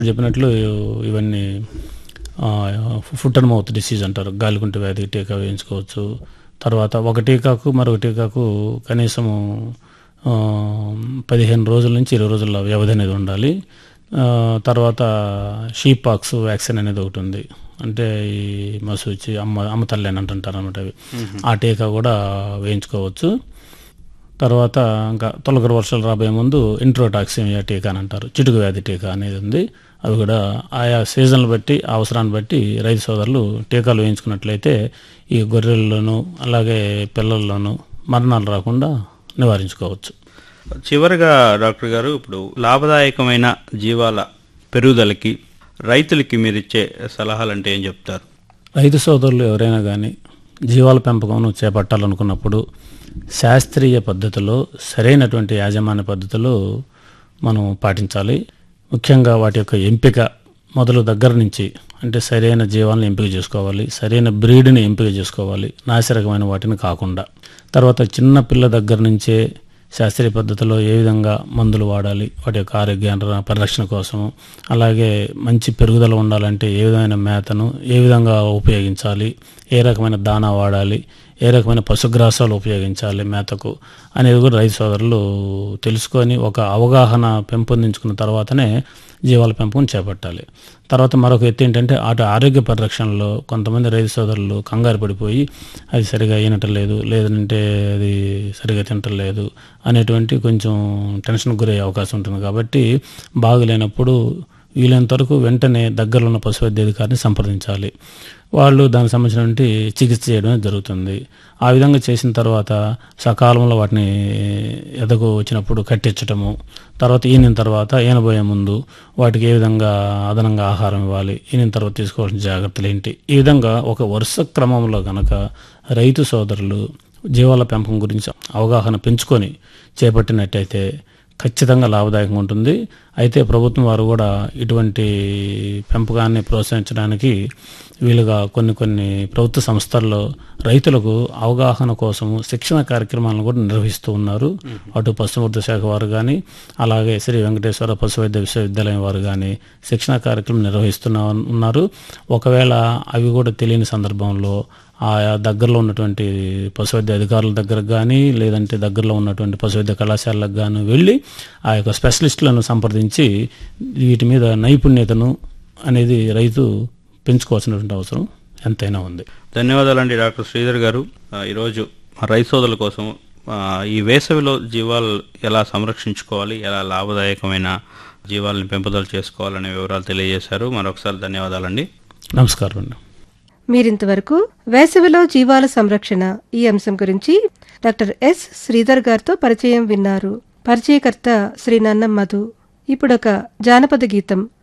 చెప్పినట్లు ఇవన్నీ foot and mouth disease అంటారు గాలికుంట వ్యాధి టీకా వేయించుకోవచ్చు తర్వాత ఒక టీకాకు మరొక టీకాకు కనీసము ఆ, పదిహేను రోజుల నుంచి ఇరవై రోజుల వ్యవధి అనేది ఉండాలి ఆ, తర్వాత షీప్ పాక్స్ వ్యాక్సిన్ అనేది ఒకటి ఉంది అంటే ఈ మసూచి అమ్మ అమ్మ తల్లి అని అంటుంటారు అనమాట అవి ఆ టీకా కూడా వేయించుకోవచ్చు తర్వాత ఇంకా తొలకరి వర్షాలు రాబోయే ముందు ఇంట్రోటాక్సిమియా టీకా అని అంటారు చిటుకు వ్యాధి టీకా అనేది ఉంది అవి కూడా ఆయా సీజన్లు బట్టి అవసరాన్ని బట్టి రైతు సోదరులు టీకాలు వేయించుకున్నట్లయితే ఈ గొర్రెల్లోనూ అలాగే పిల్లల్లోనూ మరణాలు రాకుండా నివారించుకోవచ్చు చివరగా డాక్టర్ గారు ఇప్పుడు లాభదాయకమైన జీవాల పెరుగుదలకి రైతులకి మీరు ఇచ్చే సలహాలు అంటే ఏం చెప్తారు రైతు సోదరులు ఎవరైనా కానీ జీవాల పెంపకం చేపట్టాలనుకున్నప్పుడు శాస్త్రీయ పద్ధతిలో సరైనటువంటి యాజమాన్య పద్ధతిలో మనం పాటించాలి ముఖ్యంగా వాటి యొక్క ఎంపిక మొదలు దగ్గర నుంచి అంటే సరైన జీవాలను ఎంపిక చేసుకోవాలి సరైన బ్రీడ్ని ఎంపిక చేసుకోవాలి నాసిరకమైన వాటిని కాకుండా తర్వాత చిన్న పిల్ల దగ్గర నుంచే శాస్త్రీయ పద్ధతిలో ఏ విధంగా మందులు వాడాలి వాటి యొక్క ఆరోగ్య పరిరక్షణ కోసము అలాగే మంచి పెరుగుదల ఉండాలంటే ఏ విధమైన మేతను ఏ విధంగా ఉపయోగించాలి ఏ రకమైన దానా వాడాలి ఏ రకమైన పశుగ్రాసాలు ఉపయోగించాలి మేతకు అనేది కూడా రైతు సోదరులు తెలుసుకొని ఒక అవగాహన పెంపొందించుకున్న తర్వాతనే జీవాల పెంపకం చేపట్టాలి తర్వాత మరొక ఎత్తు ఏంటంటే అటు ఆరోగ్య పరిరక్షణలో కొంతమంది రైతు సోదరులు కంగారు పడిపోయి అది సరిగా ఈనటలేదు లేదంటే అది సరిగా తింటలేదు అనేటువంటి కొంచెం టెన్షన్ గురయ్యే అవకాశం ఉంటుంది కాబట్టి బాగులేనప్పుడు వీలైనంత వరకు వెంటనే దగ్గరలో ఉన్న పశు వైద్యాధికారిని సంప్రదించాలి వాళ్ళు దానికి సంబంధించినటువంటి చికిత్స చేయడం జరుగుతుంది ఆ విధంగా చేసిన తర్వాత సకాలంలో వాటిని ఎదకు వచ్చినప్పుడు కట్టించటము తర్వాత ఈనిన తర్వాత ఈనబోయే ముందు వాటికి ఏ విధంగా అదనంగా ఆహారం ఇవ్వాలి ఈనిన తర్వాత తీసుకోవాల్సిన జాగ్రత్తలు ఏంటి ఈ విధంగా ఒక వరుస క్రమంలో గనక రైతు సోదరులు జీవాల పెంపకం గురించి అవగాహన పెంచుకొని చేపట్టినట్టయితే ఖచ్చితంగా లాభదాయకంగా ఉంటుంది అయితే ప్రభుత్వం వారు కూడా ఇటువంటి పెంపకాన్ని ప్రోత్సహించడానికి వీలుగా కొన్ని కొన్ని ప్రభుత్వ సంస్థల్లో రైతులకు అవగాహన కోసము శిక్షణ కార్యక్రమాలను కూడా నిర్వహిస్తూ ఉన్నారు అటు పశుసంవర్ధ శాఖ వారు కానీ అలాగే శ్రీ వెంకటేశ్వర పశు వైద్య విశ్వవిద్యాలయం వారు కానీ శిక్షణ కార్యక్రమం నిర్వహిస్తున్న ఉన్నారు ఒకవేళ అవి కూడా తెలియని సందర్భంలో ఆయా దగ్గరలో ఉన్నటువంటి పశువైద్య అధికారుల దగ్గరకు కానీ లేదంటే దగ్గరలో ఉన్నటువంటి పశువైద్య కళాశాలకు కానీ వెళ్ళి ఆ యొక్క స్పెషలిస్టులను సంప్రదించి వీటి మీద నైపుణ్యతను అనేది రైతు పెంచుకోవాల్సినటువంటి అవసరం ఎంతైనా ఉంది ధన్యవాదాలండి డాక్టర్ శ్రీధర్ గారు ఆ, ఈరోజు మా రైతు సోదరుల కోసం ఆ, ఈ వేసవిలో జీవాలు ఎలా సంరక్షించుకోవాలి ఎలా లాభదాయకమైన జీవాలను పెంపుదల చేసుకోవాలనే వివరాలు తెలియజేశారు మరొకసారి ధన్యవాదాలండి నమస్కారం అండి మీరింతవరకు వేసవిలో జీవాల సంరక్షణ ఈ అంశం గురించి డాక్టర్ ఎస్ శ్రీధర్ గారితో పరిచయం విన్నారు పరిచయకర్త శ్రీ నన్నం మధు ఇప్పుడొక జానపద గీతం